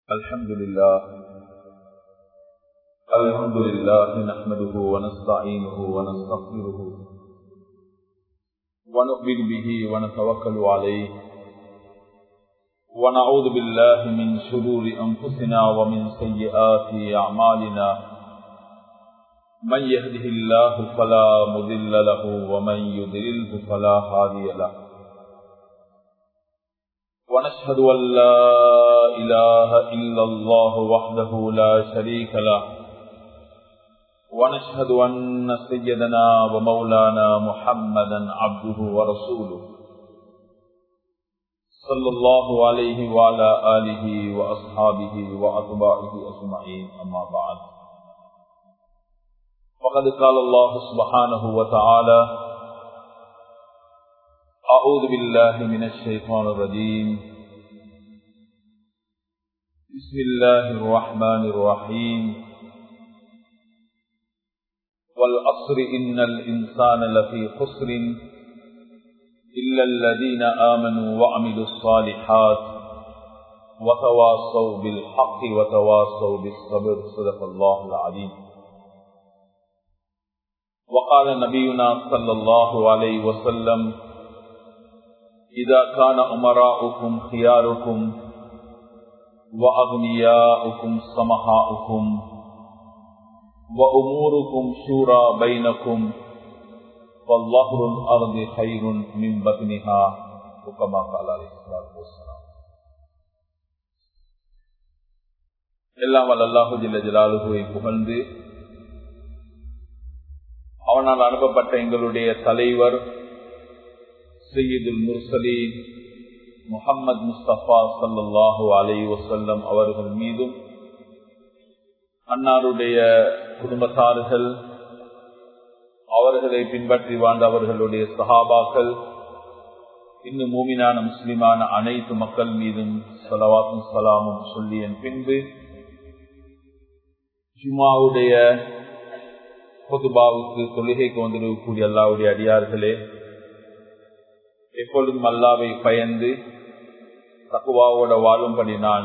الحمد لله الحمد لله نحمده ونستعينه ونستغفره ونؤمن به ونتوكل عليه ونعوذ بالله من شرور أنفسنا ومن سيئات أعمالنا من يهده الله فلا مضل له ومن يضلله فلا هادي له ونشهد أن لا إله إلا الله وحده لا شريك له ونشهد أن سيدنا ومولانا محمدا عبده ورسوله صلى الله عليه وعلى آله وأصحابه وأتباعه أجمعين أما بعد فقد قال الله سبحانه وتعالى أعوذ بالله من الشيطان الرجيم بسم الله الرحمن الرحيم والعصر إن الإنسان لفي خسر إلا الذين آمنوا وعملوا الصالحات وتواصوا بالحق وتواصوا بالصبر صدق الله العظيم وقال نبينا صلى الله عليه وسلم إذا كان أمراؤكم خياركم وأغنياؤكم سمحاؤكم وأموركم شورى بينكم فالظهر الأرض خير من بطنها وكما قال عليه الصلاة والسلام எல்லாம் வல்ல அல்லாஹு ஜில்ல ஜலாலுகுவை புகழ்ந்து அவனால் அனுப்பப்பட்ட எங்களுடைய தலைவர் சையீதுல் முர்சலீன் முகம்மது முஸ்தபா சல்லாஹூ அலை வசல்லம் அவர்கள் மீதும் அன்னாருடைய குடும்பத்தார்கள் அவர்களை பின்பற்றி வாழ்ந்த அவர்களுடைய சஹாபாக்கள் இன்னும் மூமினான முஸ்லிமான அனைத்து மக்கள் மீதும் சலவாத்தும் சலாமும் சொல்லிய பின்பு ஜுமாவுடைய பொதுபாவுக்கு தொழுகைக்கு வந்திருக்கக்கூடிய அல்லாவுடைய அடியார்களே எப்பொழுதும் அல்லாவை பயந்து தக்குவாவோட வாழும்படி நான்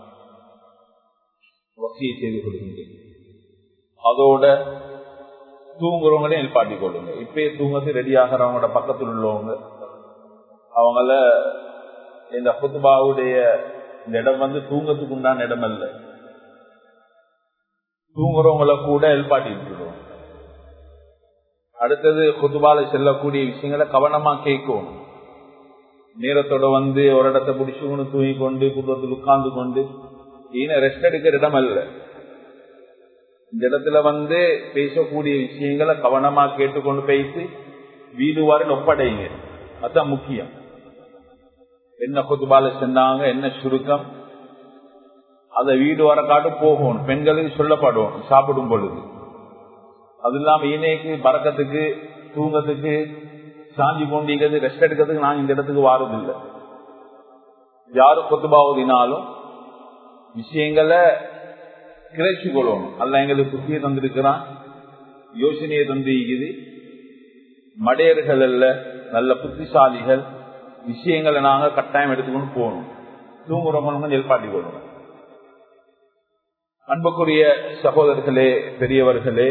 வசியை செய்து கொள்கின்றேன் அதோட தூங்குறவங்களையும் எழுப்பாட்டி கொள்ளுங்க இப்பயே தூங்கத்து ரெடி ஆகிறவங்களோட பக்கத்தில் உள்ளவங்க அவங்கள இந்த புத்துபாவுடைய இந்த இடம் வந்து தூங்கத்துக்கு உண்டான இடம் அல்ல தூங்குறவங்கள கூட எழுப்பாட்டி விட்டுடுவோம் அடுத்தது குத்துபால செல்லக்கூடிய விஷயங்களை கவனமா கேட்கும் நேரத்தோட வந்து ஒரு இடத்த பிடிச்சுக்கொண்டு தூங்கி கொண்டு குடும்பத்தில் உட்கார்ந்து கொண்டு ஈன ரெஸ்ட் எடுக்கிற இடம் அல்ல இந்த இடத்துல வந்து பேசக்கூடிய விஷயங்களை கவனமா கேட்டுக்கொண்டு பேசி வீடு வரை ஒப்படைங்க அதுதான் முக்கியம் என்ன குத்துபால சொன்னாங்க என்ன சுருக்கம் அத வீடு வர காட்டு போகணும் பெண்களுக்கு சொல்லப்படும் சாப்பிடும் பொழுது அது இல்லாம ஈனைக்கு பறக்கத்துக்கு தூங்கத்துக்கு சாஞ்சி கொண்டிருக்கிறது ரெஸ்ட் எடுக்கிறதுக்கு நான் இந்த இடத்துக்கு வாரதில்லை யாரு கொத்துபாவதினாலும் விஷயங்களை கிளர்ச்சி கொள்ளணும் அல்ல எங்களுக்கு புத்தியை தந்திருக்கிறான் யோசனையை தந்திருக்குது மடையர்கள் அல்ல நல்ல புத்திசாலிகள் விஷயங்களை நாங்க கட்டாயம் எடுத்துக்கொண்டு போகணும் தூங்குறவங்க நெல்பாட்டி கொள்ளணும் அன்புக்குரிய சகோதரர்களே பெரியவர்களே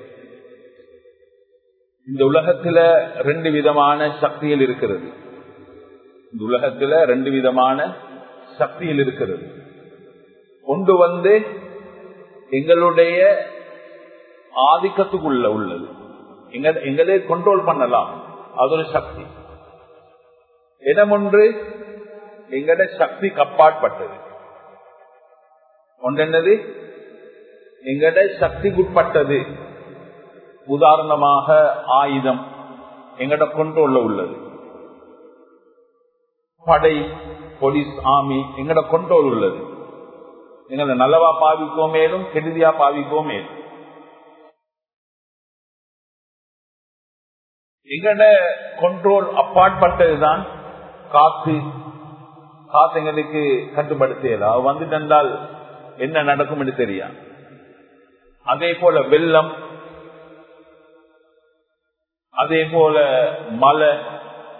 இந்த உலகத்துல ரெண்டு விதமான சக்திகள் இருக்கிறது இந்த உலகத்துல ரெண்டு விதமான சக்திகள் இருக்கிறது ஒன்று வந்து எங்களுடைய ஆதிக்கத்துக்குள்ள உள்ளது எங்களே கண்ட்ரோல் பண்ணலாம் அது ஒரு சக்தி இடம் ஒன்று எங்கட சக்தி கப்பாட்பட்டது ஒன்று என்னது எங்கட சக்திக்குட்பட்டது உதாரணமாக ஆயுதம் எங்கட கொண்டோல்ல உள்ளது படை போலீஸ் ஆர்மி எங்கட கொண்டோல் உள்ளது எங்களை நல்லவா பாவிக்கோ மேலும் கெடுதியா பாவிக்கோ மேலும் எங்கட கண்ட்ரோல் அப்பாற்பட்டதுதான் காத்து காத்து எங்களுக்கு கட்டுப்படுத்தல வந்துட்டால் என்ன நடக்கும் என்று தெரியா அதே போல வெள்ளம் அதே போல மலை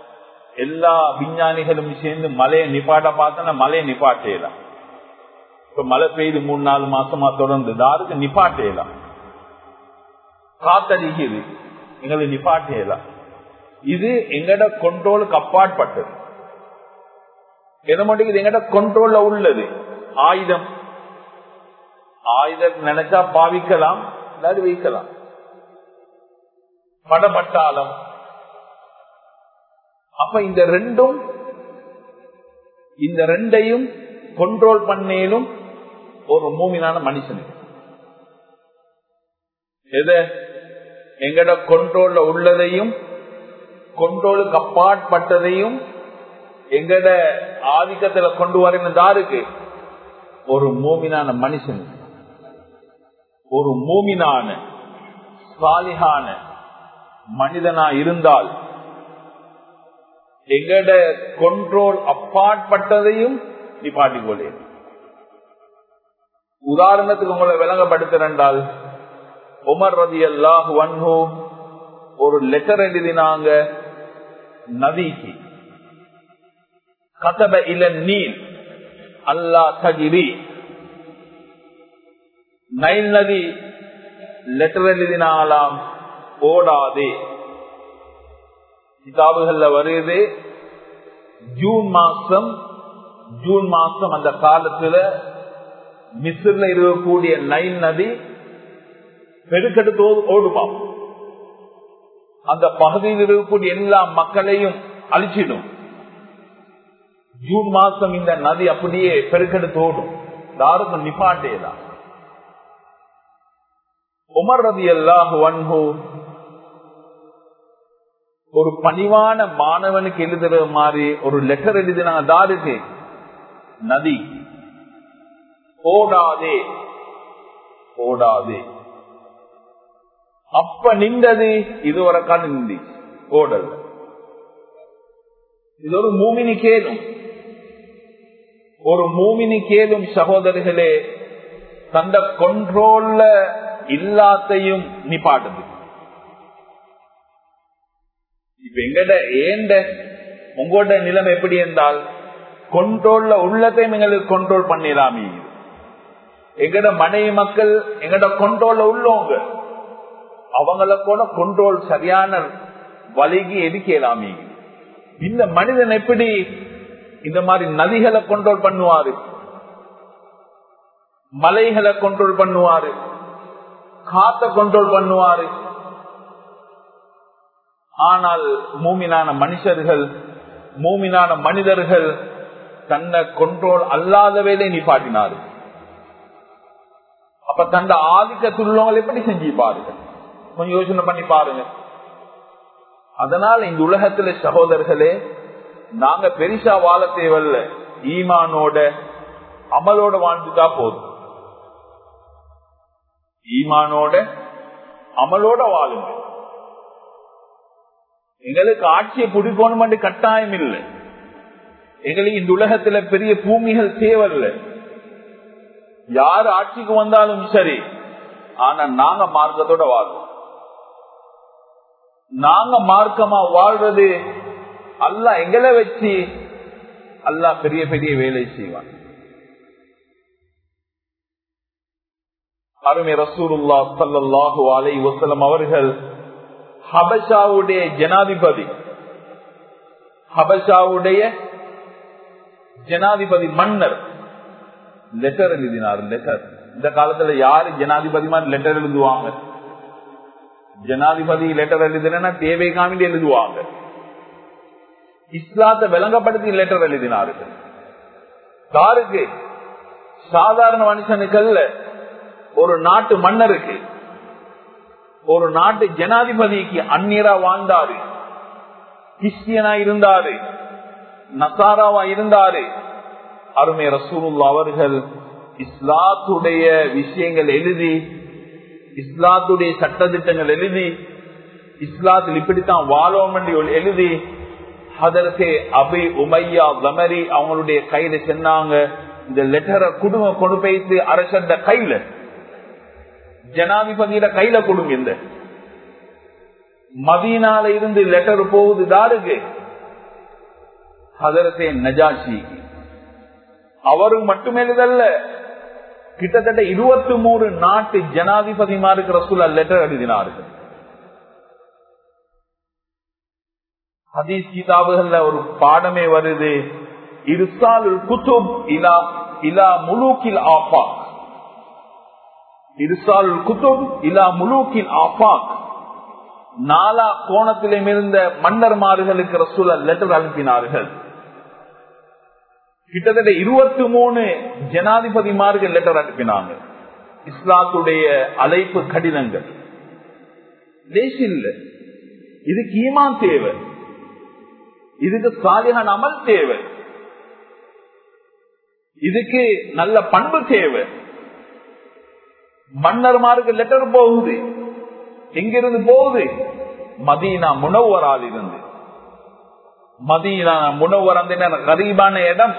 எல்லா விஞ்ஞானிகளும் சேர்ந்து மலையை நிப்பாட்ட பார்த்தா மலையை நிப்பாட்டலாம் இப்ப மழை பெய்து மூணு நாலு மாசமா தொடர்ந்து தாருக்கு நிப்பாட்டேலாம் காத்தடிக்குது எங்களுக்கு நிப்பாட்டேலாம் இது எங்கட கண்ட்ரோலுக்கு அப்பாற்பட்டது எதை மட்டும் இது எங்கட கண்ட்ரோல்ல உள்ளது ஆயுதம் ஆயுதம் நினைச்சா பாவிக்கலாம் இல்லாது வைக்கலாம் படபட்டாளம் அப்ப இந்த ரெண்டும் இந்த ரெண்டையும் கண்ட்ரோல் பண்ணேலும் ஒரு மூமினான மனுஷனுக்கு எதை எங்கட கண்ட்ரோல்ல உள்ளதையும் கண்ட்ரோலுக்கு அப்பாற்பட்டதையும் எங்கட ஆதிக்கத்துல கொண்டு வரணும் தாருக்கு ஒரு மூமினான மனுஷன் ஒரு மூமினான சாலிகான மனிதனா இருந்தால் எங்கட கண்ட்ரோல் அப்பாற்பட்டதையும் நிப்பாட்டிக் கொள்ளே உதாரணத்துக்கு உங்களை விளங்கப்படுத்துறால் உமர் ரதி அல்லாஹ் வன்ஹோ ஒரு லெட்டர் எழுதினாங்க நதிக்கு கதப இல நீர் அல்லா தகிரி நைல் நதி லெட்டர் எழுதினாலாம் ஓடாதே கிதாபுகள்ல வருது ஜூன் மாசம் ஜூன் மாசம் அந்த காலத்துல மிஸ்ர்ல இருக்கக்கூடிய நைல் நதி பெருக்கெடுத்து ஓடுமாம் அந்த பகுதியில் இருக்கக்கூடிய எல்லா மக்களையும் அழிச்சிடும் ஜூன் மாசம் இந்த நதி அப்படியே பெருக்கெடுத்து ஓடும் யாருக்கும் நிப்பாட்டேதான் உமர் ரதி அல்லாஹ் வன்ஹூ ஒரு பணிவான மாணவனுக்கு எழுதுற மாதிரி ஒரு லெட்டர் எழுதினாங்க தாருக்கு நதி ஓடாதே ஓடாதே அப்ப நின்றது இதுவரை காண்டு நின்று ஓடல் இது ஒரு மூமினி கேளும் ஒரு மூமினி கேளும் சகோதரர்களே தந்த கொண்ட்ரோல்ல இல்லாத்தையும் நிப்பாட்டுது இப்ப எங்கட ஏண்ட உங்களோட நிலைமை எப்படி இருந்தால் கொண்ட்ரோல்ல உள்ளதையும் எங்களுக்கு கொண்ட்ரோல் பண்ணிடாமி எங்கட மனைவி மக்கள் எங்கட கொண்ட்ரோல்ல உள்ளவங்க அவங்கள கூட கொண்ட்ரோல் சரியான வலிகி எதுக்கலாமி இந்த மனிதன் எப்படி இந்த மாதிரி நதிகளை கொண்ட்ரோல் பண்ணுவாரு மலைகளை கொண்ட்ரோல் பண்ணுவாரு காத்த கொண்ட்ரோல் பண்ணுவாரு ஆனால் மூமினான மனுஷர்கள் மூமினான மனிதர்கள் தன்னை கொண்ட்ரோல் அல்லாத வேலை நிப்பாட்டினாரு அப்ப தந்த ஆதிக்கத்துள்ளவங்களை எப்படி செஞ்சு பாருங்க கொஞ்சம் யோசனை பண்ணி பாருங்க அதனால இந்த உலகத்துல சகோதரர்களே நாங்க பெரிசா வாழ தேவையில்ல ஈமானோட அமலோட வாழ்ந்துட்டா போதும் ஈமானோட அமலோட வாழுங்க எங்களுக்கு ஆட்சியை பிடிக்கணும் கட்டாயம் இல்லை எங்களுக்கு இந்த உலகத்துல பெரிய பூமிகள் தேவையில்லை யார் ஆட்சிக்கு வந்தாலும் சரி ஆனா நாங்க மார்க்கத்தோட வாழ்வோம் நாங்க மார்க்கமா வாழ்றது அல்ல எங்களை வச்சு அல்லா பெரிய பெரிய வேலை செய்வான் அருமை ரசூருல்லா சல்லாஹு அலை வசலம் அவர்கள் ஹபஷாவுடைய ஜனாதிபதி ஹபஷாவுடைய ஜனாதிபதி மன்னர் லெட்டர் எழுதினார் லெட்டர் இந்த காலத்துல யாரு ஜனாதிபதி மாதிரி லெட்டர் எழுதுவாங்க ஜனாதிபதி லெட்டர் எழுதுனா தேவை காமிட்டு எழுதுவாங்க இஸ்லாத்தை விளங்கப்படுத்தி லெட்டர் எழுதினார்கள் யாருக்கு சாதாரண மனுஷனுக்கு அல்ல ஒரு நாட்டு மன்னருக்கு ஒரு நாட்டு ஜனாதிபதிக்கு அந்நியரா வாழ்ந்தாரு கிறிஸ்டியனா இருந்தாரு நசாராவா இருந்தாரு அருமை ரசூலுல்லா அவர்கள் இஸ்லாத்துடைய விஷயங்கள் எழுதி இஸ்லாத்துடைய சட்டத்திட்டங்கள் எழுதி இஸ்லாத்தில் இப்படித்தான் வாழோம் என்று எழுதி அதற்கு அபி உமையா தமரி அவங்களுடைய கையில சென்னாங்க இந்த லெட்டரை குடும்ப கொண்டு போய்த்து அரசண்ட கையில ஜனாதிபதியில கையில கொடுங்க இந்த மதீனால இருந்து லெட்டர் போகுது தாருக்கு ஹதரத்தே நஜாஷி அவரும் மட்டும் எழுதல்ல கிட்டத்தட்ட இருபத்தி மூணு நாட்டு ஜனாதிபதிமாருக்கு ரசூலா லெட்டர் எழுதினார்கள் ஹதீஸ் கிதாபுகள்ல ஒரு பாடமே வருது இருசாலுல் குத்துப் இலா இலா முலூக்கில் ஆஃபாக் இருசாலுல் குத்துப் இலா முலூக்கில் ஆஃபாக் நாலா கோணத்திலும் இருந்த மன்னர்மார்களுக்கு ரசூல லெட்டர் அனுப்பினார்கள் கிட்டத்தட்ட இருபத்தி மூணு ஜனாதிபதிமார்கள் லெட்டர் அனுப்பினாங்க இஸ்லாத்துடைய அழைப்பு கடிதங்கள் இல்லை இதுக்கு ஈமான் தேவை இதுக்கு சாலிகான் அமல் தேவை இதுக்கு நல்ல பண்பு தேவை மன்னர்மாருக்கு லெட்டர் போகுது எங்கிருந்து போகுது மதீனா முனவரால் இருந்து மதீனா முனவர் அந்த கரீபான இடம்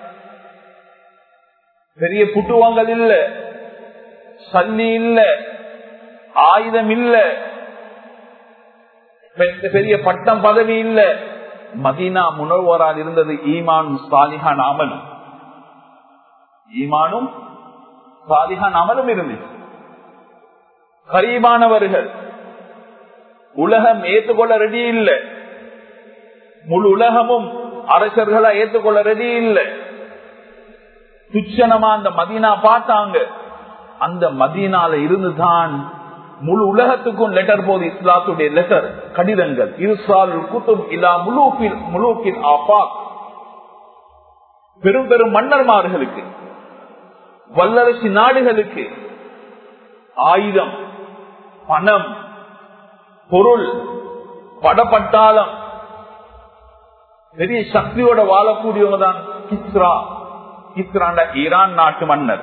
பெரிய புட்டுவங்கள் இல்ல சல்லி இல்ல ஆயுதம் இல்ல பெரிய பட்டம் பதவி இல்ல மதீனா முனவரால் இருந்தது ஈமானும் சாலிஹான் அமலும் ஈமானும் சாலிஹான் அமலும் இருந்துச்சு கரீபானவர்கள் உலகம் ஏற்றுக்கொள்ள ரெடி இல்ல முழு உலகமும் அரசர்களா ஏற்றுக்கொள்ள ரெடி இல்ல துச்சனமா அந்த மதீனா பார்த்தாங்க அந்த மதீனால இருந்துதான் முழு உலகத்துக்கும் லெட்டர் போது இஸ்லாத்துடைய லெட்டர் கடிதங்கள் இருசால் குத்தும் இலா முழுக்கில் முழுக்கில் ஆபாக் பெரும் பெரும் மன்னர்மார்களுக்கு வல்லரசு நாடுகளுக்கு ஆயுதம் பணம் பொருள் படப்பட்டாளம் பெரிய சக்தியோட வாழக்கூடியவங்க தான் கிஸ்ரா கிஸ்ராண்ட ஈரான் நாட்டு மன்னர்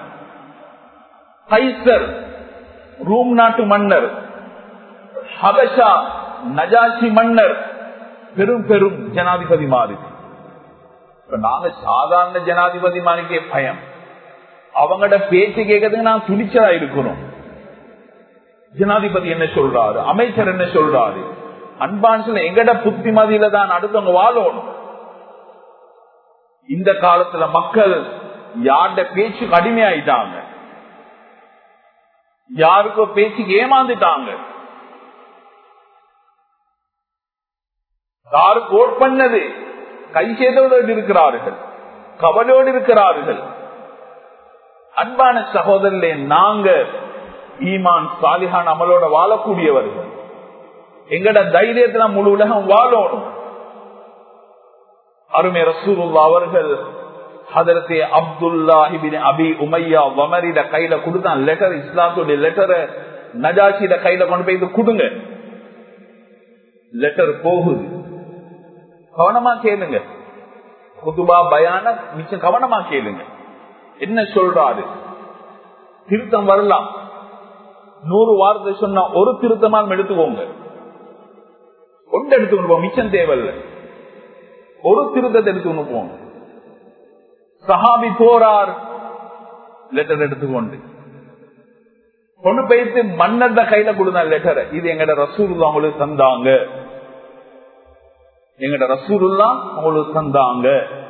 கைசர் ரூம் நாட்டு மன்னர் ஹபஷா நஜாசி மன்னர் பெரும் பெரும் ஜனாதிபதி மாறி நாங்க சாதாரண ஜனாதிபதி மாறிக்கே பயம் அவங்களோட பேச்சு கேட்கறதுக்கு நான் துணிச்சலா இருக்கணும் ஜனாதிபதி என்ன சொல்றாரு அமைச்சர் என்ன சொல்றாரு அன்பான்ஸ்ல எங்கட புத்திமதியில தான் அடுத்தவங்க வாழணும் இந்த காலத்துல மக்கள் யார்ட பேச்சுக்கு அடிமையாயிட்டாங்க யாருக்கோ பேச்சுக்கு ஏமாந்துட்டாங்க யாருக்கு ஓட் பண்ணது கை செய்தவர்கள் இருக்கிறார்கள் கவலையோடு இருக்கிறார்கள் அன்பான சகோதரர்களே நாங்க ஈமான் சாலிஹான் அமலோட வாழக்கூடியவர்கள் எங்கட தைரியத்துல முழு உலகம் வாழணும் அருமை ரசூலுல்லா அவர்கள் அதற்கு அப்துல்லாஹிபின் அபி உமையா வமரிட கையில கொடுத்தான் லெட்டர் இஸ்லாத்துடைய லெட்டரை நஜாசியிட கையில கொண்டு போய் கொடுங்க லெட்டர் போகுது கவனமா கேளுங்க குதுபா பயான மிச்சம் கவனமா கேளுங்க என்ன சொல்றாரு திருத்தம் வரலாம் நூறு வாரத்தை சொன்னா ஒரு திருத்தமாக எடுத்துக்கோங்க ஒன்று எடுத்துக்கொண்டு போங்க மிச்சம் தேவையில்லை ஒரு திருத்தத்தை எடுத்துக்கொண்டு போங்க சஹாபி போறார் லெட்டர் எடுத்துக்கொண்டு கொண்டு போயிட்டு மன்னர் கையில கொடுத்த லெட்டர் இது எங்கட ரசூலுல்லா உங்களுக்கு தந்தாங்க எங்கட ரசூலுல்லா உங்களுக்கு தந்தாங்க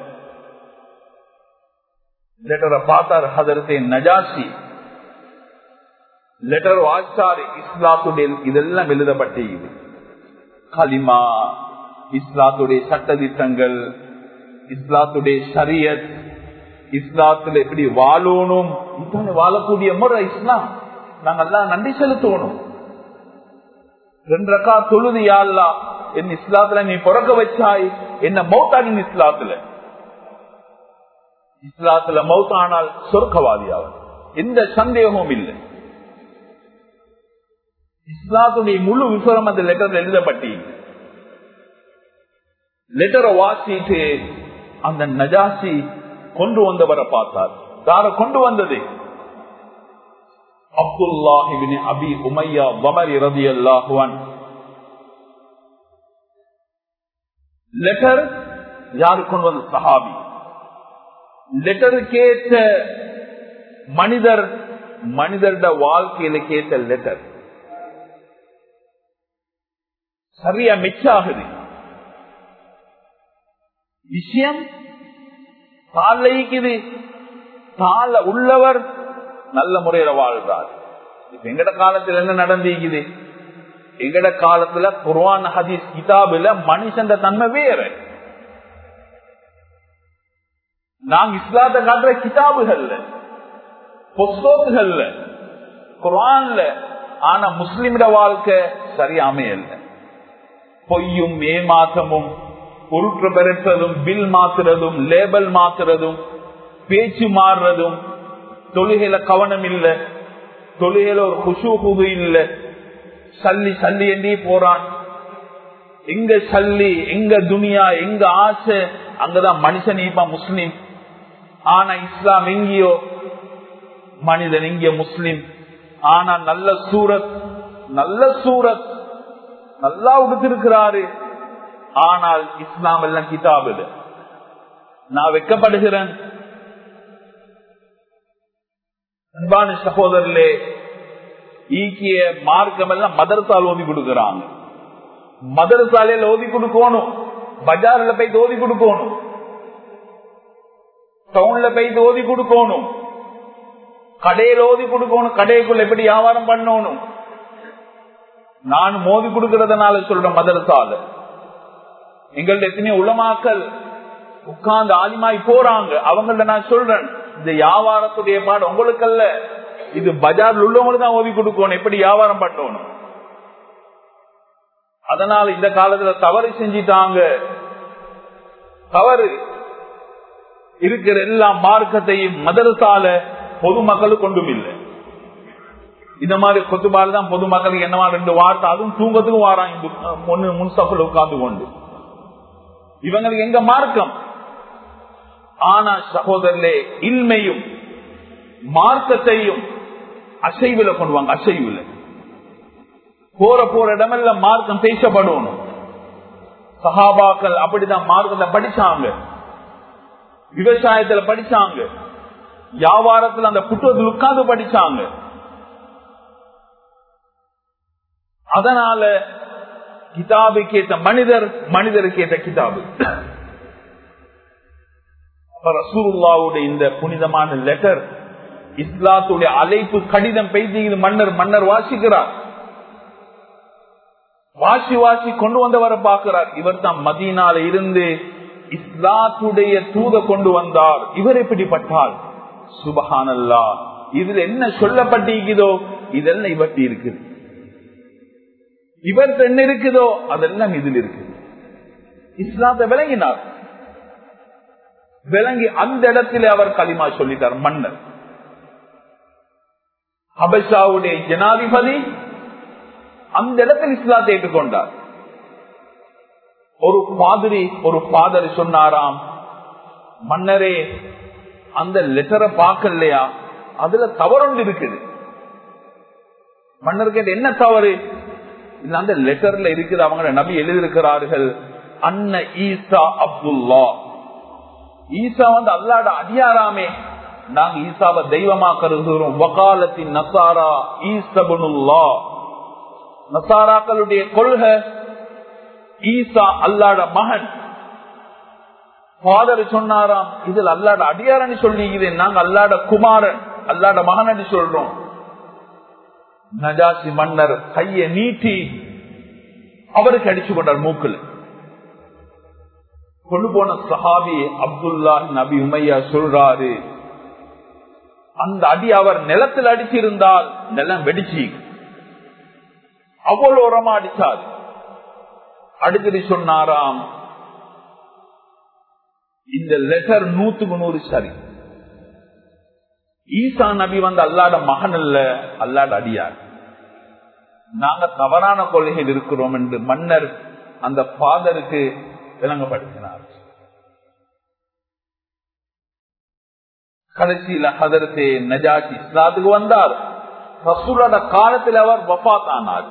லெட்டரை பார்த்தார் ஹதரத்தை நஜாசி லெட்டர் வாச்சார் இஸ்லாத்துடைய இதெல்லாம் எழுதப்பட்டிருக்குது கலிமா இஸ்லாத்துடைய சட்ட திட்டங்கள் இஸ்லாத்துடைய ஷரியத் இஸ்லாத்துல எப்படி வாழணும் வாழக்கூடிய முறை இஸ்லாம் நாங்கெல்லாம் நன்றி செலுத்தணும் ரெண்டு ரக்கா தொழுது யாழ்லா என் இஸ்லாத்துல நீ பிறக்க வச்சாய் என்ன மௌத்தாகின் இஸ்லாத்துல இஸ்லாத்துல மௌத்தானால் சொர்க்கவாதி அவர் எந்த சந்தேகமும் இல்லை இஸ்லாத்துடைய முழு விவரம் அந்த லெட்டர் எழுதப்பட்டி லெட்டரை வாசிட்டு அந்த நஜாசி கொண்டு வந்தவரை பார்த்தார் யார கொண்டு வந்தது அப்துல்லாஹிபின் அபி உமையா வமரி ரதி அல்லாஹுவன் லெட்டர் யாரு கொண்டு வந்த சஹாபி லெட்டருக்கேற்ற மனிதர் மனிதர்ட வாழ்க்கையில கேட்ட லெட்டர் சரியா மிச்சாகுது விஷயம் தாழைக்குது தாழ உள்ளவர் நல்ல முறையில வாழ்றார் இப்ப எங்கட காலத்துல என்ன நடந்திருக்குது எங்கட காலத்துல குர்ஆன் ஹதீஸ் கிதாபுல மனுஷன் தன்மை வேற நாங்க இஸ்லாத்தை காட்டுற கிதாபுகள்ல புஸ்தகங்கள்ல குர்ஆன்ல ஆனா முஸ்லிமிட வாழ்க்கை சரியா அமையல பொய்யும் ஏமாற்றமும் பொருட்று பெருற்றதும் பில் மாத்துறதும் லேபல் மாத்துறதும் பேச்சு மாறுறதும் தொழுகையில கவனம் இல்ல தொழுகையில ஒரு குஷு குது இல்ல சல்லி சல்லி என்றே போறான் எங்க சல்லி எங்க துனியா எங்க ஆசை அங்கதான் மனுஷன் இப்ப முஸ்லிம் ஆனா இஸ்லாம் எங்கேயோ மனிதன் இங்கே முஸ்லிம் ஆனா நல்ல சூரத் நல்ல சூரத் நல்லா உடுத்திருக்கிறாரு ஆனால் இஸ்லாம் எல்லாம் கிதாபு நான் வெக்கப்படுகிறேன் அன்பான சகோதரர்களே ஈக்கிய மார்க்கம் எல்லாம் மதரசால் ஓதி கொடுக்கிறாங்க மதரசாலையில ஓதி கொடுக்கணும் பஜார்ல போய் ஓதி கொடுக்கணும் டவுன்ல போய் ஓதி கொடுக்கணும் கடையில ஓதி கொடுக்கணும் கடைக்குள்ள எப்படி வியாபாரம் பண்ணணும் நான் மோதி கொடுக்கறதுனால சொல்றேன் மதரசால எங்கள்ட்ட எத்தனையோ உளமாக்கல் உட்கார்ந்து ஆலிமாய் போறாங்க அவங்கள்ட்ட நான் சொல்றேன் இந்த வியாபாரத்துடைய பாடு உங்களுக்கு அல்ல இது பஜார்ல உள்ளவங்களுக்கு தான் ஓதி கொடுக்கணும் எப்படி வியாபாரம் பண்ணணும் அதனால இந்த காலத்துல தவறு செஞ்சிட்டாங்க தவறு இருக்கிற எல்லா மார்க்கத்தையும் மதரசால பொதுமக்களுக்கு கொண்டும் இல்லை இந்த மாதிரி கொத்துபால தான் பொதுமக்களுக்கு என்னவா ரெண்டு வார்த்தை அதுவும் தூங்கத்துக்கும் வாராங்க ஒன்னு முன்சப்பில் உட்கார்ந்து கொண்டு இவங்களுக்கு எங்க மார்க்கம் ஆனா சகோதரர்களே இன்மையும் மார்க்கத்தையும் அசைவுல கொண்டு வாங்க அசைவுல போற போற இடமெல்லாம் மார்க்கம் பேசப்படணும் சகாபாக்கள் அப்படிதான் மார்க்கத்தை படிச்சாங்க விவசாயத்துல படிச்சாங்க வியாபாரத்துல அந்த புத்தகத்தில் உட்கார்ந்து படிச்சாங்க அதனால கிதாபுக்கு ஏற்ற மனிதர் மனிதருக்கு ஏற்ற கிதாபு ரசூருல்லாவுடைய இந்த புனிதமான லெட்டர் இஸ்லாத்துடைய அழைப்பு கடிதம் பெய்து மன்னர் மன்னர் வாசிக்கிறார் வாசி வாசி கொண்டு வந்தவரை பார்க்கிறார் இவர் தான் மதீனால இருந்து இஸ்லாத்துடைய தூத கொண்டு வந்தார் இவர் எப்படிப்பட்டால் சுபஹானல்லா இதுல என்ன சொல்லப்பட்டிருக்குதோ இதெல்லாம் இவர்த்தி இருக்குது இவர் என்ன இருக்குதோ அதெல்லாம் இதில் இருக்குது இஸ்லாத்தை விளங்கினார் விளங்கி அந்த இடத்திலே அவர் களிமா சொல்லிட்டார் மன்னர் அபஷாவுடைய ஜனாதிபதி அந்த இடத்தில் இஸ்லாத்தை ஏற்றுக்கொண்டார் ஒரு பாதிரி ஒரு பாதரி சொன்னாராம் மன்னரே அந்த லெட்டரை பார்க்கலையா அதுல தவறொன்று இருக்குது மன்னர் கேட்ட என்ன தவறு இல்ல அந்த லெட்டர்ல இருக்குது அவங்க நபி எழுதியிருக்கிறார்கள் அன்ன ஈசா அப்துல்லா ஈசா வந்து அல்லாட அடியாராமே நாங்க ஈசாவை தெய்வமா கருதுகிறோம் வகாலத்தின் நசாரா ஈசபுனுல்லா நசாராக்களுடைய கொள்கை ஈசா அல்லாட மகன் ஃபாதர் சொன்னாராம் இதில் அல்லாட அடியாரன்னு சொல்லி நாங்க அல்லாட குமாரன் அல்லாட மகன் சொல்றோம் நஜாசி மன்னர் கைய நீட்டி அவருக்கு அடிச்சு கொண்டார் மூக்கில் கொண்டு போன சஹாபி அப்துல்லா நபி உமையா சொல்றாரு அந்த அடி அவர் நிலத்தில் அடிச்சிருந்தால் நிலம் வெடிச்சு அவ்வளவு உரமா அடிச்சார் அடுத்தது சொன்னாராம் இந்த லெட்டர் நூத்துக்கு நூறு சரி ஈசா நபி வந்து அல்லாட மகன் அல்ல அல்லாட அடியார் நாங்க தவறான கொள்கையில் இருக்கிறோம் என்று மன்னர் அந்த ஃபாதருக்கு விளங்கப்படுத்தினார் கடைசியில ஹதரத்தே நஜாஷி இஸ்லாத்துக்கு வந்தார் ரசூலோட காலத்தில் அவர் வஃத் ஆனார்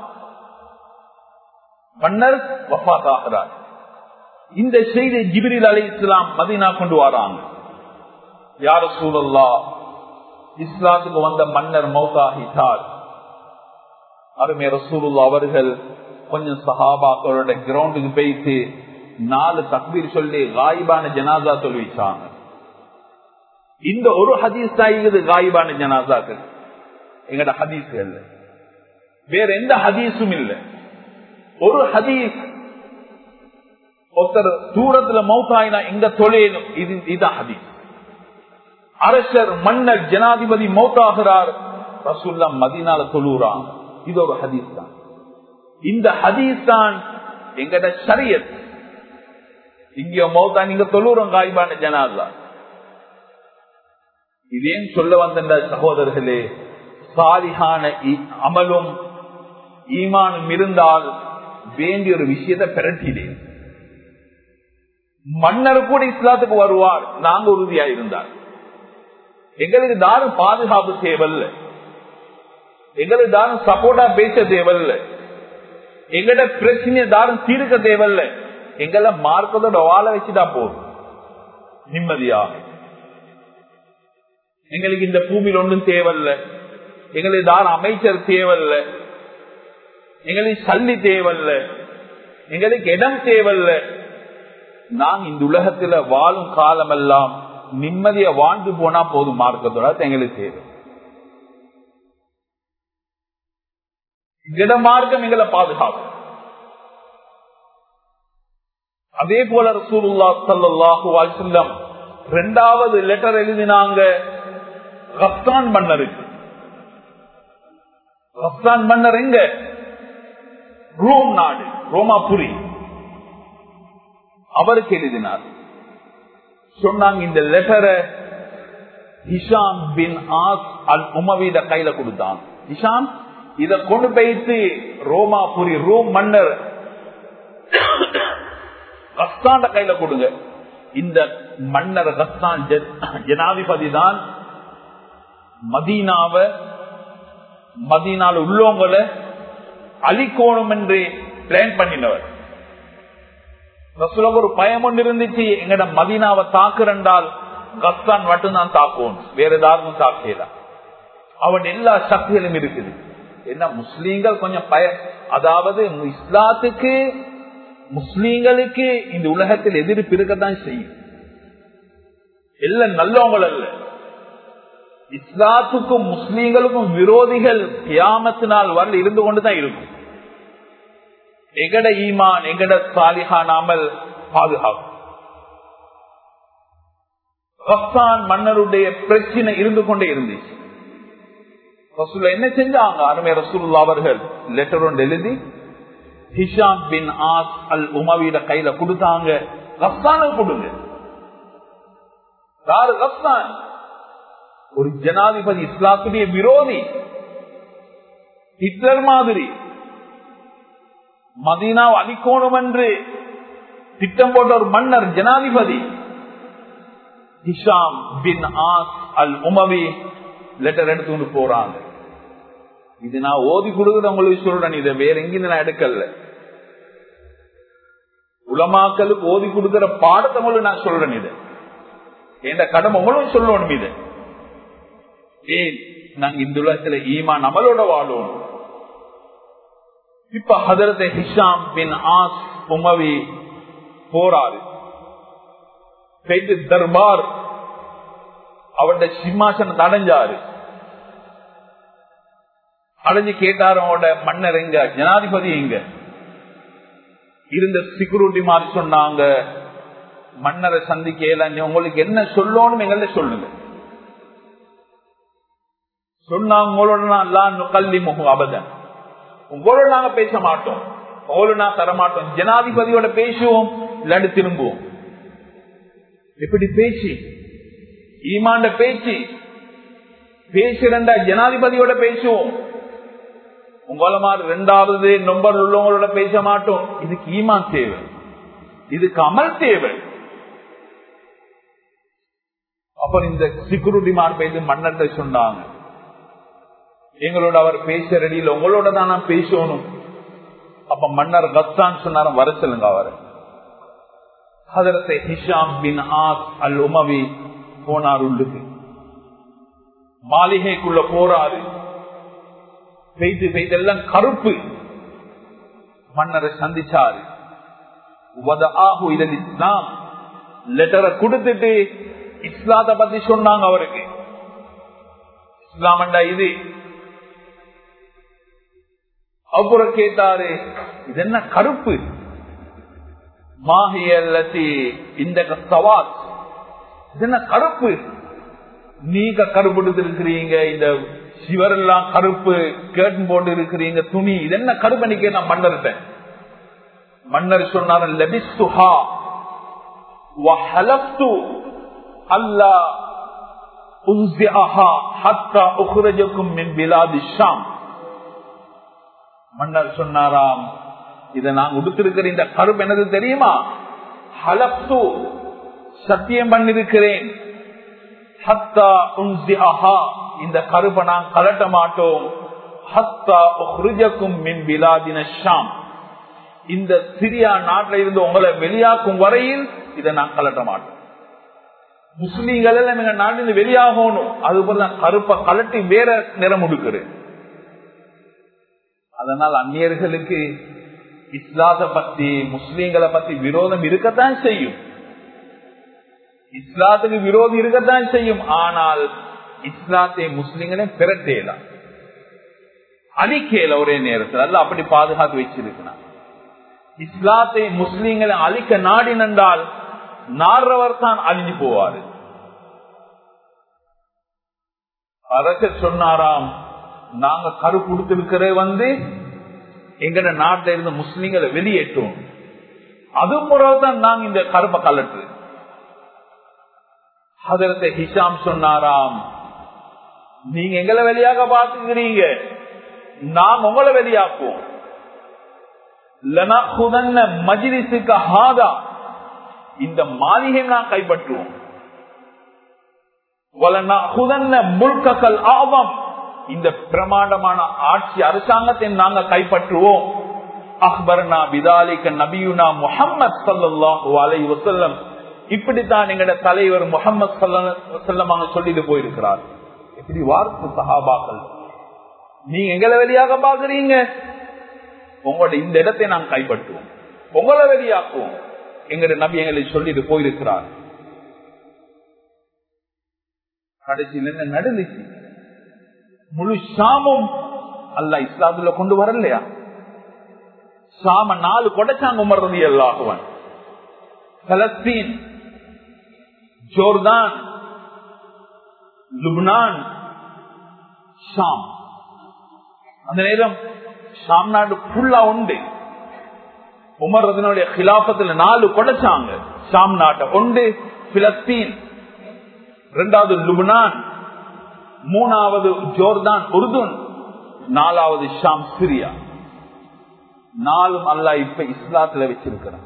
மன்னர் வஃத் ஆகிறார் இந்த செய்தி ஜிபிரில் அலி இஸ்லாம் மதீனா கொண்டு வராங்க யார சூழல்லா இஸ்லாத்துக்கு வந்த மன்னர் மௌதாஹித்தார் அருமை ரசூலுல்லா அவர்கள் கொஞ்சம் சஹாபாக்களோட கிரவுண்டுக்கு போயிட்டு நாலு தக்பீர் சொல்லி காயிபான ஜனாசா தொழுவிச்சாங்க இந்த ஒரு ஹதீஸ் தான் இருக்குது காயிபான ஜனாசாக்கள் எங்கட ஹதீஸ்கள் வேற எந்த ஹதீஸும் இல்லை ஒரு ஹதீஸ் ஒருத்தர் தூரத்துல மௌத்தாயினா எங்க தொழிலும் இது இதுதான் ஹதீஸ் அரசர் மன்னர் ஜனாதிபதி மௌத்தாகிறார் ரசூல்லா மதினால தொழுறாங்க இது ஒரு ஹதீஸ் தான் இந்த ஹதீஸ் தான் எங்கட சரியத் இங்க மௌத்தா நீங்க தொழுறோம் காய்பான ஜனாதா இதேன் சொல்ல வந்த சகோதரர்களே சாலிகான அமலும் ஈமானும் இருந்தால் வேண்டிய ஒரு விஷயத்தை பிரட்டினேன் மன்னர் கூட இஸ்லாத்துக்கு வருவார் நாங்க உறுதியா இருந்தார் எங்களுக்கு தாரும் பாதுகாப்பு தேவையில்ல எங்களுக்கு தாரும் சப்போர்ட்டா பேச தேவையில்ல எங்கட பிரச்சனையை தாரும் தீர்க்க தேவையில்ல எங்களை மார்க்கத்தோட வாழ வச்சுட்டா போதும் நிம்மதியாக எங்களுக்கு இந்த பூமியில் ஒன்றும் தேவையில்ல எங்களுக்கு தாரம் அமைச்சர் தேவையில்ல எங்களுக்கு சல்லி தேவையில்ல எங்களுக்கு இடம் தேவையில்ல நாங்க இந்த உலகத்துல வாழும் காலம் எல்லாம் நிம்மதிய வாழ்ந்து போனா போதும் மார்க்கத்தோட எங்களுக்கு தேவை இடமார்க்கம் எங்களை பாதுகாக்கும் அதே போல ரசூலுல்லா சல்லாஹூ அலிசல்லம் ரெண்டாவது லெட்டர் எழுதினாங்க ரப்தான் மன்னருக்கு ரப்தான் மன்னர் எங்க ரோம் நாடு ரோமாபுரி அவருக்கு எழுதினார் சொன்னாங்க இந்த லெட்டரை ஹிஷாம் பின் ஆஸ் அல் உமவிட கையில கொடுத்தான் ஹிஷாம் இத கொண்டு போயிட்டு ரோமாபுரி ரோம் மன்னர் கஸ்தாண்ட கையில கொடுங்க இந்த மன்னர் கஸ்தான் ஜனாதிபதி தான் மதீனாவ மதீனால உள்ளவங்களை அழிக்கோணும் என்று பிளான் பண்ணினவர் ஒரு பயம் ஒன்று இருந்துச்சு எங்கட மதீனாவை தாக்குறண்டால் கஸ்தான் மட்டும்தான் தாக்குவோம் வேற ஏதாவது தாக்கல அவன் எல்லா சக்திகளும் இருக்குது என்ன முஸ்லீம்கள் கொஞ்சம் பய அதாவது இஸ்லாத்துக்கு முஸ்லீம்களுக்கு இந்த உலகத்தில் எதிர்ப்பு இருக்கத்தான் செய்யும் எல்லாம் நல்லவங்கள் அல்ல இஸ்லாத்துக்கும் முஸ்லீம்களுக்கும் விரோதிகள் கியாமத்தினால் வரல இருந்து கொண்டுதான் இருக்கும் எங்கட ஈமான் எங்கட சாலிஹானாமல் பாதுகாக்கும் ரஸ்தான் மன்னருடைய பிரச்சனை இருந்து கொண்டே இருந்துச்சு ரசூல் என்ன செஞ்சாங்க அருமை ரசூல் அவர்கள் லெட்டர் ஒன்று எழுதி ஹிஷாம் பின் ஆஸ் அல் உமவிட கையில கொடுத்தாங்க ரஸ்தான கொடுங்க யாரு ரஸ்தான் ஒரு ஜனாதிபதி இஸ்லாத்துடைய விரோதி ஹிட்லர் மாதிரி மதீனாவை அழிக்கோணும் என்று திட்டம் போட்ட ஒரு மன்னர் ஜனாதிபதி ஹிஷாம் பின் ஆஸ் அல் உமவி லெட்டர் எடுத்துட்டு போறாங்க இது நான் ஓதி கொடுக்குற உங்களுக்கு சொல்றேன் இதை வேற எங்கேயும் நான் எடுக்கல உலமாக்களுக்கு ஓதி கொடுக்கிற பாடத்தை உங்களுக்கு நான் சொல்றேன் இது என் கடமை உங்களுக்கு சொல்லணும் இது ஏன் நாங்க இந்த உலகத்துல ஈமா நம்மளோட வாழும் இப்ப ஹதரத் ஹிஷாம் பின் ஆஸ் உமவி போறாரு தர்பார் அவருடைய சிம்மாசனத்தை அடைஞ்சாரு அடைஞ்சு கேட்டாரு அவனோட மன்னர் எங்க ஜனாதிபதி எங்க இருந்த செக்யூரிட்டி மாதிரி சொன்னாங்க மன்னரை சந்திக்கல உங்களுக்கு என்ன சொல்லணும் எங்கள சொல்லுங்க சொன்னாங்க உங்களோட நான் கல்வி முகம் அபதன் உங்களோட நாங்க பேச மாட்டோம் உங்களோட நான் தரமாட்டோம் ஜனாதிபதியோட பேசுவோம் இல்லாண்டு திரும்புவோம் எப்படி பேச்சு ஈமாண்ட பேச்சு பேசுறண்டா ஜனாதிபதியோட பேசுவோம் உங்கள மாதிரி ரெண்டாவது நம்பர் உள்ளவங்களோட பேச மாட்டோம் இதுக்கு ஈமான் தேவை இதுக்கு அமல் தேவை அப்புறம் இந்த செக்யூரிட்டி மார் பேசி மன்னர்கிட்ட சொன்னாங்க எங்களோட அவர் பேச ரெடியில் உங்களோட தான் நான் பேசணும் அப்ப மன்னர் கத்தான் சொன்னார வர சொல்லுங்க அவர் ஹதரத்தை ஹிஷாம் பின் ஆஸ் அல் உமவி போனார் உள்ளுக்கு மாளிகைக்குள்ள போறாரு பெய்து பெய்து எல்லாம் கருப்பு மன்னரை சந்திச்சாரு இதன் இஸ்லாம் லெட்டரை கொடுத்துட்டு இஸ்லாத்தை பத்தி சொன்னாங்க அவருக்கு இஸ்லாமண்டா இது அப்புறம் கேட்டாரு இது என்ன கருப்பு மாஹியல்லத்தி இந்த சவாத் இது என்ன கருப்பு நீங்க கருப்பு இருக்கிறீங்க இந்த சிவரெல்லாம் கருப்பு கேட்டன் போட்டு இருக்கிறீங்க துணி இது என்ன கருப்பு அன்னைக்கு நான் மன்னர்கிட்ட மன்னர் சொன்னார் லபிஸ்துஹா وحلفت ألا أنزعها حتى أخرجكم من بلاد الشام மன்னர் சொன்னாராம் இதை நான் உடுத்திருக்கிற இந்த கருப்பு என்னது தெரியுமா ஹலப்து சத்தியம் பண்ணிருக்கிறேன் ஹத்தா உன்சிஅஹா இந்த கருப்பை நான் கலட்ட மாட்டோம் ஹத்தா உஹ்ரிஜக்கும் மின் பிலாதின ஷாம் இந்த சிரியா நாட்டில இருந்து உங்களை வெளியாக்கும் வரையில் இதை நான் கலட்ட மாட்டோம் முஸ்லீம்கள் எல்லாம் எங்க நாட்டிலிருந்து வெளியாகணும் அது போல நான் கருப்பை கலட்டி வேற நிறம் உடுக்கிறேன் அதனால் அந்நியர்களுக்கு இஸ்லாத்தை பத்தி முஸ்லீம்களை பத்தி விரோதம் இருக்கத்தான் செய்யும் இஸ்லாத்துக்கு விரோதம் இருக்கத்தான் செய்யும் ஆனால் இஸ்லாத்தை முஸ்லீம்களை பிறட்டேலாம் அழிக்கல ஒரே நேரத்தில் அல்ல அப்படி பாதுகாத்து வச்சிருக்கிறான் இஸ்லாத்தை முஸ்லீம்களை அழிக்க நாடினென்றால் நாடுறவர் தான் அழிஞ்சு போவாரு அரசர் சொன்னாராம் நாங்க கரு கொடுத்திருக்கிற வந்து எங்கட நாட்டில இருந்து முஸ்லீம்களை வெளியேற்றோம் அது முறைதான் நாங்க இந்த கருப்பை கலட்டு அதற்கு ஹிஷாம் சொன்னாராம் நீங்க எங்களை வெளியாக பார்த்துக்கிறீங்க நாம் உங்களை வெளியாக்குவோம் மஜிலிசுக்கு ஹாதா இந்த மாளிகை நான் கைப்பற்றுவோம் முல்கல் ஆவம் இந்த பிரமாண்டமான ஆட்சி அரசாங்கத்தை நாங்க கைப்பற்றுவோம் அக்பர்னா பிதாலிக்க நபியுனா முகமது சல்லாஹூ அலை வசல்லம் இப்படித்தான் எங்கட தலைவர் முகமது சல்லமாக சொல்லிட்டு போயிருக்கிறார் எப்படி வார்த்தை சகாபாக்கள் நீங்க எங்களை வெளியாக பாக்குறீங்க உங்களோட இந்த இடத்தை நான் கைப்பற்றுவோம் உங்களை வெளியாக்குவோம் எங்கட நபி எங்களை சொல்லிட்டு போயிருக்கிறார் கடைசியில் என்ன நடந்துச்சு முழு சாமும் அல்ல இஸ்லாத்துல கொண்டு வரலையா சாம நாலு கொடைச்சாங்க உமர்றது எல்லாகுவன் பலஸ்தீன் ஜோர்தான் லுப்னான் ஷாம் அந்த நேரம் ஷாம் நாடு ஃபுல்லா உண்டு உமர் ரதனுடைய கிலாபத்துல நாலு கொடைச்சாங்க ஷாம் நாட்டை ஒன்று பிலஸ்தீன் இரண்டாவது லுப்னான் மூணாவது ஜோர்தான் உருதுன் நாலாவது ஷாம் சிரியா நாலும் அல்லா இப்ப இஸ்லாத்துல வச்சிருக்கிறான்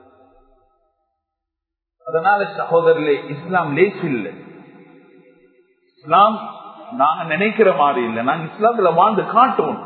அதனால சகோதரர்களே இஸ்லாம் லேசு இல்லை இஸ்லாம் நாங்க நினைக்கிற மாதிரி இல்லை நாங்க இஸ்லாத்துல வாழ்ந்து காட்டுவோம்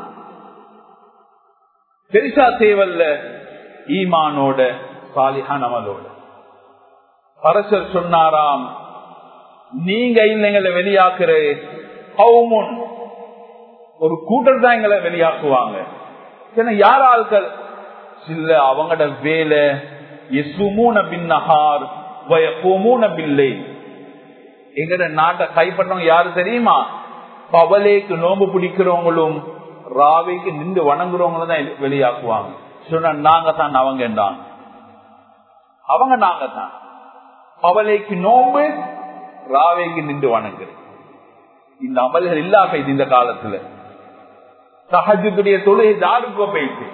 பெரிசா தேவல்ல ஈமானோட சாலிஹான் அமலோட பரசர் சொன்னாராம் நீங்க இல்லைங்களை வெளியாக்குற கவுமுன் ஒரு கூட்டர் தான் எங்களை வெளியாக்குவாங்க யார் ஆட்கள் இல்ல அவங்களோட வேலை எசுமூன பின்னஹார் வயப்போமூன பில்லை எங்கட நாட்டை கைப்பற்றவங்க யாரு தெரியுமா பவலேக்கு நோம்பு பிடிக்கிறவங்களும் ராவைக்கு நின்று வணங்குறவங்களும் தான் வெளியாக்குவாங்க சொன்ன நாங்க தான் அவங்க தான் அவங்க நாங்க தான் பவலைக்கு நோம்பு ராவைக்கு நின்று வணங்குறது இந்த அமல்கள் இல்லா போயிடுது இந்த காலத்துல சஹஜத்துடைய தொழுகை தாருக்கோ போயிட்டு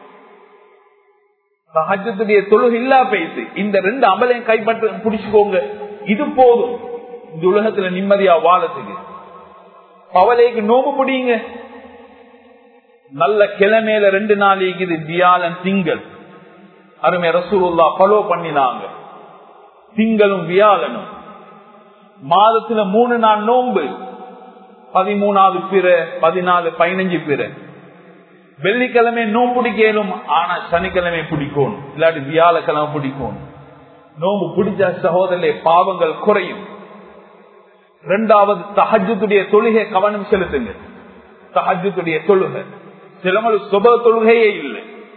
சஹஜத்துடைய தொழுகை இல்லா போயிட்டு இந்த ரெண்டு அமலையும் கைப்பற்ற பிடிச்சுக்கோங்க இது போதும் இந்த உலகத்துல நிம்மதியா வாழத்துக்கு பவலைக்கு நோம்பு பிடிங்க நல்ல கிழமையில ரெண்டு நாள் இருக்குது வியாழன் திங்கள் அருமை ரசூல்லா பலோ பண்ணினாங்க திங்களும் வியாழனும் மாதத்துல மூணு நாள் நோன்பு பதிமூணாவது பிற பதினாலு பதினஞ்சு பிற வெள்ளிக்கிழமை நோம்பு பிடிக்கலும் ஆனா சனிக்கிழமை பிடிக்கணும் இல்லாட்டி வியாழக்கிழமை பிடிக்கணும் நோம்பு பிடிச்ச சகோதரே பாவங்கள் குறையும் இரண்டாவது தஹஜத்துடைய தொழுகை கவனம் செலுத்துங்க தஹஜத்துடைய தொழுகை சிலமல் சுப தொழுகையே இல்லை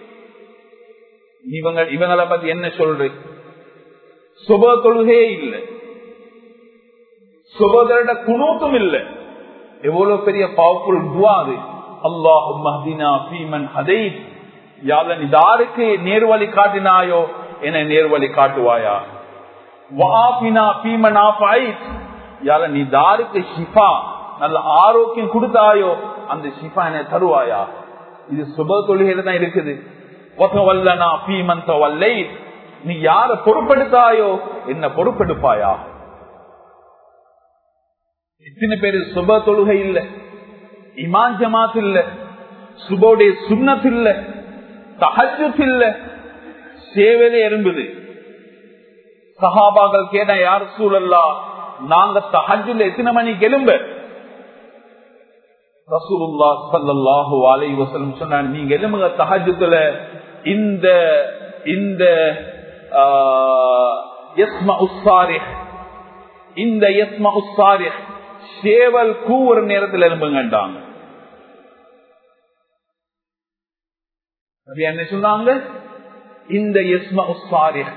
இவங்க இவங்களை பத்தி என்ன சொல்ற சுப தொழுகையே இல்லை சுபதரோட குணூத்தும் இல்லை எவ்வளவு பெரிய பவர்ஃபுல் துவா அது அல்லாஹும் மஹ்தினா ஃபீமன் ஹதைத் யால நீ தாருக்கு நேர்வழி காட்டினாயோ என நேர்வழி காட்டுவாயா வாபினா ஃபீமன் ஆஃபாயித் யால நீ தாருக்கு ஷிஃபா நல்ல ஆரோக்கியம் கொடுத்தாயோ அந்த ஷிஃபா என தருவாயா இது சுப தொழுகையில தான் இருக்குது வல்லனா பீமன் வல்லை நீ யார பொறுப்பெடுத்தாயோ என்ன பொறுப்பெடுப்பாயா எத்தனை பேரு சுப தொழுகை இல்ல இமான் ஜமாத் இல்ல சுபோடைய சுண்ணத் இல்ல தஹஜத் இல்ல சேவையில எறும்புது சஹாபாக்கள் கேட்ட யார் சூழல்லா நாங்க தஹஜுல எத்தனை மணிக்கு எலும்ப ரசூலுல்லா சல்லல்லாஹு அலைஹி வஸல்லம் சொன்னாங்க நீங்க எலும்புங்க தஹஜுல இந்த இந்த யஸ்மா உஸ்ஸாரிஹ் இந்த யஸ்மா உஸ்ஸாரிஹ் சேவல் கூவுற நேரத்தில் எலும்புங்கண்டாங்க என்ன சொன்னாங்க இந்த யஸ்மா உஸ்ஸாரிஹ்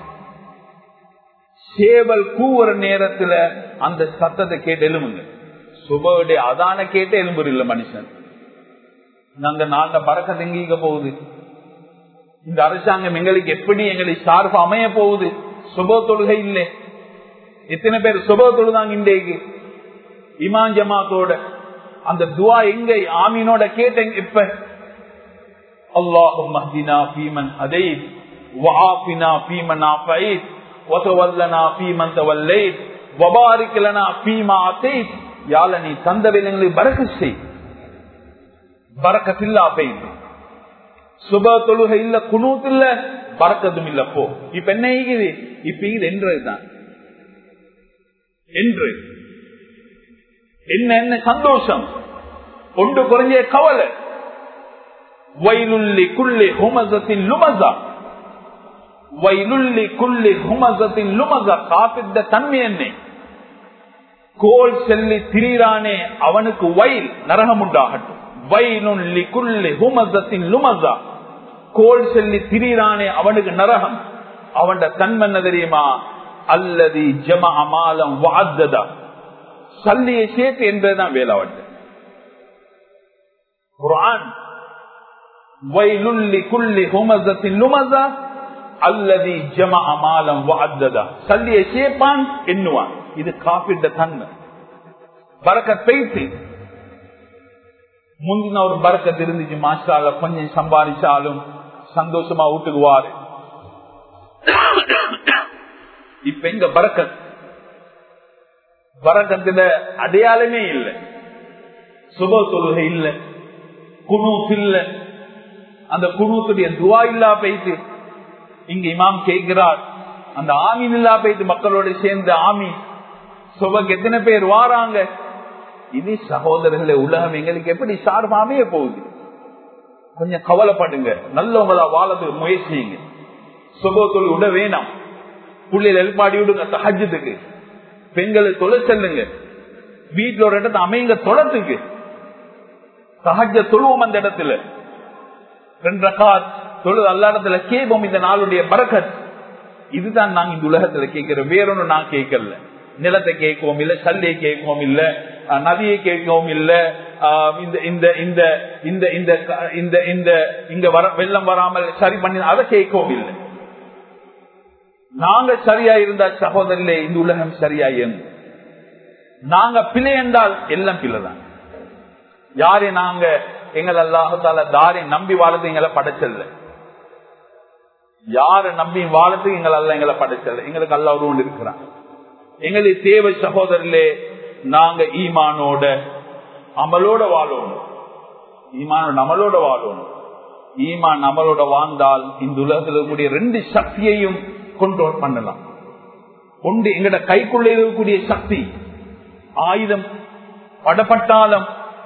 சேவல் கூவுற நேரத்துல அந்த சத்தத்தை கேட்டு எலும்புங்க சுபவுடைய அதான கேட்டு எலும்புற இல்ல மனுஷன் நாங்க நாங்க பறக்க தங்கிக்க போகுது இந்த அரசாங்கம் எங்களுக்கு எப்படி எங்களை சார்பு அமைய போகுது சுப தொழுகை இல்லை எத்தனை பேர் சுப தொழுதாங்க இன்றைக்கு இமான் ஜமாத்தோட அந்த துவா எங்க ஆமீனோட கேட்டேங்க இப்ப அல்லாஹும் மஹ்தினா ஃபீமன் ஹதைத் வஆஃபினா ஃபீமன் ஆஃபைத் வதவல்லனா ஃபீமன் தவல்லைத் வபாரிக் லனா ஃபீமா அதைத் யால நீ தந்தவில் எங்களுக்கு பரக்கத் செய் பரக்கத் இல்லா பெய்து சுப தொழுகை இல்ல குனூத் இல்ல பறக்கதும் இல்ல போ இப்ப என்ன ஈகுது இப்ப இது என்றதுதான் என்று என்ன என்ன சந்தோஷம் ஒன்று குறைஞ்ச கவலை வயலுள்ளி குள்ளி ஹுமசத்தின் லுமசா வயலுள்ளி குள்ளி ஹுமசத்தின் லுமசா காப்பிட்ட தன்மை என்ன கோல் செல்லி திரிரானே அவனுக்கு வயல் நரகம் உண்டாகட்டும் வயலுள்ளி குள்ளி ஹுமசத்தின் லுமசா கோல் செல்லி திரிரானே அவனுக்கு நரகம் அவன் தன்மை என்ன தெரியுமா அல்லது ஜம அமாலம் வாத்ததா சல்லியை சேர்த்து என்பதுதான் வேலாவட்ட குரான் வைலுள்ளி குள்ளி ஹுமசத்தின் லுமசா அல்லது ஜம அமாலம் வாத்ததா சல்லியை சேர்ப்பான் எண்ணுவான் இது காப்பிட்ட தன்மை பறக்க பெய்த்து முந்தின ஒரு பறக்கத்து இருந்துச்சு மாஸ்டால கொஞ்சம் சம்பாதிச்சாலும் சந்தோஷமா வீட்டுக்குவாரு இப்ப எங்க பறக்கத் பறக்கத்துல அடையாளமே இல்லை சுப தொழுகை இல்லை குனூத் இல்ல அந்த குனூத்துடைய துவா இல்லா போயிட்டு இங்க இமாம் கேட்கிறார் அந்த ஆமீன் இல்லா போயிட்டு மக்களோட சேர்ந்து ஆமி சுபக்கு எத்தனை பேர் வாராங்க இது சகோதரர்களே உலகம் எங்களுக்கு எப்படி சார்பாமே போகுது கொஞ்சம் கவலைப்படுங்க நல்லவங்களா வாழது முயற்சிங்க சுபத்தொழில் விட வேணாம் புள்ளையில எழுப்பாடி விடுங்க சஹஜத்துக்கு பெண்களை தொலை செல்லுங்க வீட்டுல ஒரு இடத்த அமைங்க தொலைத்துக்கு சஹஜ தொழுவோம் அந்த இடத்துல ரெண்டு ரகாத் தொழு அல்ல இடத்துல கேட்போம் இந்த நாளுடைய பறக்கத் இதுதான் நாங்க இந்த உலகத்துல கேட்கிறோம் வேறொன்னு நான் கேட்கல நிலத்தை கேட்கவும் இல்ல சல்லியை கேட்கவும் இல்ல நதியை கேட்கவும் இல்ல இந்த இந்த இந்த இந்த இந்த இந்த இந்த இங்க வர வெள்ளம் வராமல் சரி பண்ணி அதை கேட்கவும் இல்லை நாங்க சரியா இருந்தா சகோதரிலே இந்த உலகம் சரியா இயங்கும் நாங்க பிழை என்றால் எல்லாம் பிள்ளைதான் யாரை நாங்க எங்கள் அல்லாஹால தாரை நம்பி வாழது எங்களை படைச்சல்ல யார நம்பி வாழது எங்கள் அல்ல எங்களை படைச்சல்ல எங்களுக்கு அல்ல ஒன்று இருக்கிறான் எங்களுக்கு தேவை சகோதரிலே நாங்க ஈமானோட அமலோட வாழணும் ஈமானோட அமலோட வாழணும் ஈமான் அமலோட வாழ்ந்தால் இந்த உலகத்தில் இருக்கக்கூடிய ரெண்டு சக்தியையும் கண்ட்ரோல் பண்ணலாம் ஒன்று எங்கட கைக்குள்ள இருக்கக்கூடிய சக்தி ஆயுதம் படப்பட்டாலும்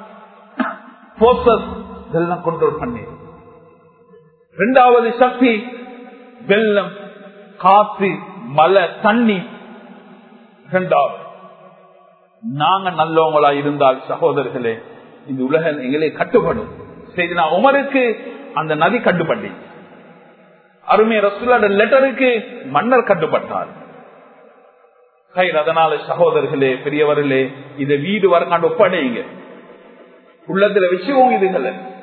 இதெல்லாம் கண்ட்ரோல் பண்ணி இரண்டாவது சக்தி வெள்ளம் காத்து மலை தண்ணி இரண்டாவது நாங்க நல்லவங்களா இருந்தால் சகோதரர்களே இந்த உலகம் எங்களே கட்டுப்படும் செய்தினா உமருக்கு அந்த நதி கட்டுப்பட்டு அருமை ரசூலோட லெட்டருக்கு மன்னர் கட்டுப்பட்டார் அதனால சகோதரர்களே பெரியவர்களே இதை வீடு வரக்காண்டு ஒப்படைங்க உள்ளத்துல வச்சுவோம் இதுகளை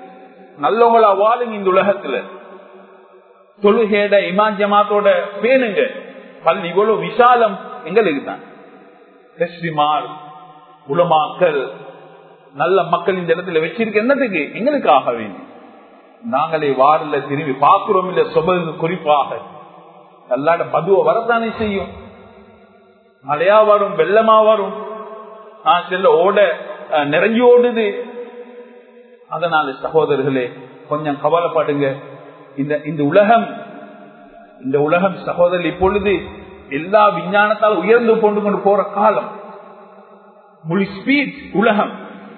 நல்லவங்களா வாழுங்க இந்த உலகத்துல தொழுகேட இமான் ஜமாத்தோட பேணுங்க பள்ளி இவ்வளவு விசாலம் எங்களுக்கு தான் ஹெஸ்ரிமார் உலமாக்கள் நல்ல மக்கள் இந்த இடத்துல வச்சிருக்க என்னதுக்கு எங்களுக்காக வேண்டி நாங்களே வாரில் திரும்பி பார்க்கிறோம் இல்ல சொபது குறிப்பாக நல்லாட பதுவ வரத்தானே செய்யும் மழையா வரும் வெள்ளமா வரும் நான் செல்ல ஓட நிறைஞ்சு ஓடுது அதனால சகோதரர்களே கொஞ்சம் கவலைப்படுங்க இந்த இந்த உலகம் இந்த உலகம் சகோதரர் இப்பொழுது எல்லா விஞ்ஞானத்தால் உயர்ந்து கொண்டு கொண்டு போற காலம் முழு ஸ்பீட் உலகம்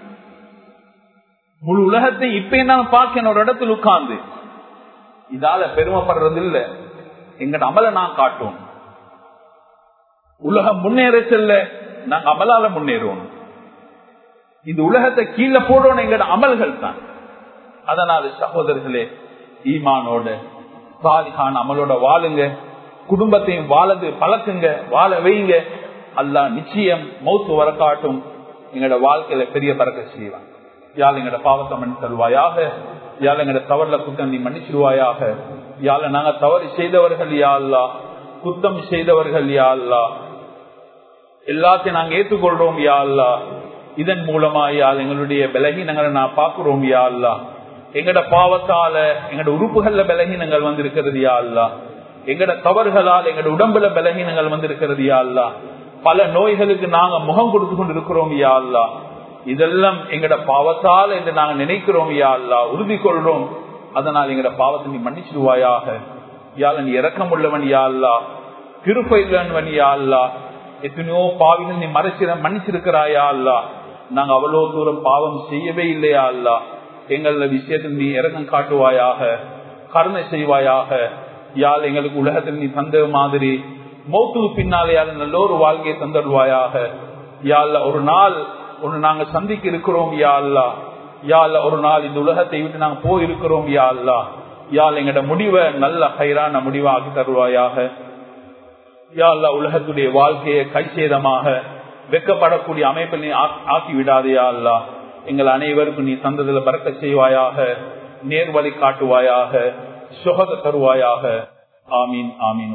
முழு உலகத்தை இப்ப என்ன பார்க்க ஒரு இடத்துல உட்கார்ந்து இதால பெருமைப்படுறது இல்ல எங்கட அமல நான் காட்டும் உலகம் முன்னேற செல்ல நாங்க அமலால முன்னேறுவோம் இந்த உலகத்தை கீழே போடணும் எங்கட அமல்கள் தான் அதனால சகோதரர்களே ஈமானோட சாலிகான அமலோட வாழுங்க குடும்பத்தையும் வாழது பழக்குங்க வாழ வைங்க அல்லா நிச்சயம் மௌத்து வர காட்டும் எங்களோட வாழ்க்கையில பெரிய பறக்க செய்வான் யாழ் எங்கட பாவத்தை மணி தருவாயாக யாழ் எங்கட தவறுல குத்தம் நீ மன்னிச்சிருவாயாக யாழ நாங்க தவறு செய்தவர்கள் யா அல்லா குத்தம் செய்தவர்கள் யா அல்லா எல்லாத்தையும் நாங்க ஏற்றுக்கொள்றோம் யா அல்லா இதன் மூலமா யாழ் எங்களுடைய பலகீனங்களை நான் பாக்குறோம் யா அல்லா எங்கட பாவத்தால எங்கட உறுப்புகள்ல பலகீனங்கள் வந்திருக்கிறது யா அல்லா எங்கட தவறுகளால் எங்கட உடம்புல பலகீனங்கள் வந்திருக்கிறது யா அல்லா பல நோய்களுக்கு நாங்க முகம் கொடுத்து கொண்டு இருக்கிறோம் யா அல்லா இதெல்லாம் எங்கட பாவத்தால் என்று நாங்க நினைக்கிறோம் யா அல்லா உறுதி கொள்றோம் அதனால் எங்கட பாவத்தை நீ மன்னிச்சிடுவாயாக யாழ் நீ இறக்கம் உள்ளவன் யா அல்லா கிருப்ப இல்லவன் யா அல்லா எத்தனையோ பாவிகள் நீ மறைச்சிட மன்னிச்சிருக்கிறாயா அல்லா நாங்க அவ்வளவு தூரம் பாவம் செய்யவே இல்லையா அல்லா எங்கள விஷயத்தில் நீ இறக்கம் காட்டுவாயாக கருணை செய்வாயாக யாழ் எங்களுக்கு உலகத்தில் நீ தந்த மாதிரி மௌத்துக்கு பின்னாலே யாழ் நல்ல ஒரு வாழ்க்கையை தந்துடுவாயாக யாழ்ல ஒரு நாள் ஒன்று நாங்க சந்திக்க இருக்கிறோம் யா அல்லா யாழ்ல ஒரு நாள் இந்த உலகத்தை விட்டு நாங்க போயிருக்கிறோம் யா அல்லா யாழ் எங்கட முடிவை நல்ல ஹைரான முடிவாக்கி தருவாயாக யா அல்லா உலகத்துடைய வாழ்க்கையை கைசேதமாக வெக்கப்படக்கூடிய அமைப்பில் நீ ஆக்கி விடாதையா அல்லா எங்கள் அனைவருக்கும் நீ தந்ததில் பறக்க செய்வாயாக நேர்வழி காட்டுவாயாக சுகத தருவாயாக ஆமீன் ஆமீன்